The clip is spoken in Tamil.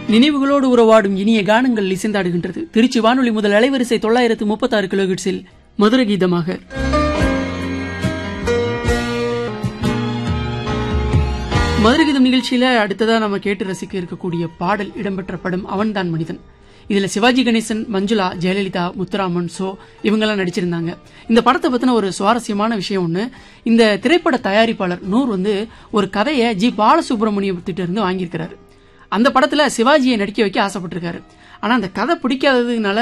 நினைவுகளோடு உறவாடும் இனிய கானங்கள் இசைந்தாடுகின்றது திருச்சி வானொலி முதல் அலைவரிசை தொள்ளாயிரத்து முப்பத்தாறு கிலோகிட்ஸில் மதுர கீதமாக மதுர கீதம் நிகழ்ச்சியில அடுத்ததா நம்ம கேட்டு ரசிக்க இருக்கக்கூடிய பாடல் இடம்பெற்ற படம் அவன்தான் மனிதன் இதுல சிவாஜி கணேசன் மஞ்சுளா ஜெயலலிதா முத்துராமன் சோ இவங்கெல்லாம் நடிச்சிருந்தாங்க இந்த படத்தை பத்தின ஒரு சுவாரஸ்யமான விஷயம் ஒண்ணு இந்த திரைப்பட தயாரிப்பாளர் நூர் வந்து ஒரு கதையை ஜி பாலசுப்ரமணியத்திட்ட இருந்து வாங்கியிருக்கிறாரு அந்த படத்துல சிவாஜியை நடிக்க வைக்க ஆசைப்பட்டிருக்காரு ஆனா அந்த கதை பிடிக்காததுனால